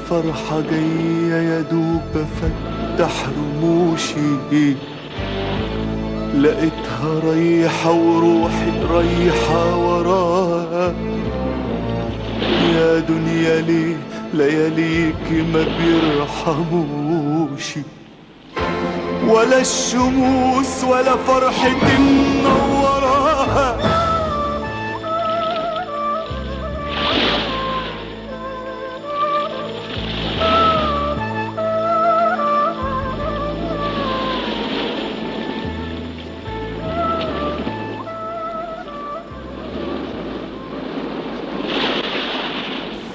الفرحة جاية يا دوب بفتح رموشي لقيتها رايحة وروحي رايحة وراها يا دنيا ليه لياليك ما بيرحموش ولا الشموس ولا فرحة منوراها